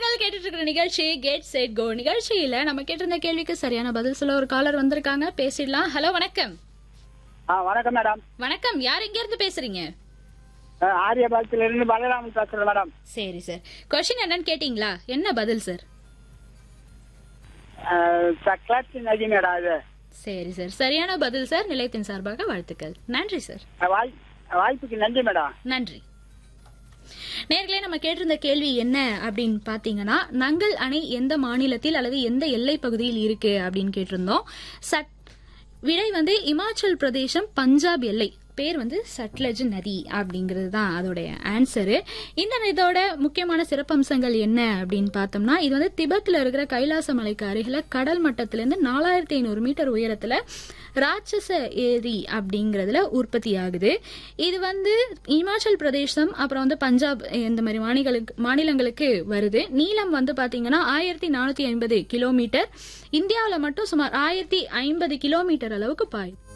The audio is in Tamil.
நீங்கள் கேட்டுட்டு இருக்கிற நிகழ்ச்சி கேட் செட் கோ நிகழ்ச்சியில நம்ம கேட்டிருந்த கேள்விக்கு சரியான பதில் சொல்ல ஒரு காலர் வந்திருக்காங்க பேசிடலாம் ஹலோ வணக்கம் ஆ வணக்கம் மேடம் வணக்கம் யார் எங்க இருந்து பேசுறீங்க ஆரியபாளத்துல இருந்து பலராமன் பேசுறேன் மேடம் சரி சார் கொஸ்டின் என்னன்னு கேட்டீங்களா என்ன பதில் சார் கிளர்ச்சி நதி மேடம் இது சரி சார் சரியான பதில் சார் நிலையத்தின் சார்பாக வாழ்த்துக்கள் நன்றி சார் வாய் வாய்ப்புக்கு நன்றி மேடம் நன்றி நேர்களே நம்ம கேட்டிருந்த கேள்வி என்ன அப்படின்னு பாத்தீங்கன்னா நங்கல் அணை எந்த மாநிலத்தில் அல்லது எந்த எல்லை பகுதியில் இருக்கு அப்படின்னு கேட்டிருந்தோம் சட் விடை வந்து இமாச்சல் பிரதேசம் பஞ்சாப் எல்லை பேர் வந்து சட்லஜ் நதி அப்படிங்கிறது தான் அதோடைய ஆன்சரு இந்த இதோட முக்கியமான சிறப்பம்சங்கள் என்ன அப்படின்னு பார்த்தோம்னா இது வந்து திபெத்தில் இருக்கிற கைலாச மலைக்கு அருகில் கடல் மட்டத்திலேருந்து நாலாயிரத்தி ஐநூறு மீட்டர் உயரத்தில் ராட்சச ஏரி அப்படிங்கிறதுல உற்பத்தி ஆகுது இது வந்து இமாச்சல் பிரதேசம் அப்புறம் வந்து பஞ்சாப் இந்த மாதிரி மாநிலங்களுக்கு மாநிலங்களுக்கு வருது நீளம் வந்து பாத்தீங்கன்னா ஆயிரத்தி நானூத்தி ஐம்பது கிலோமீட்டர் இந்தியாவில் மட்டும் சுமார் ஆயிரத்தி ஐம்பது கிலோமீட்டர் அளவுக்கு பாயும்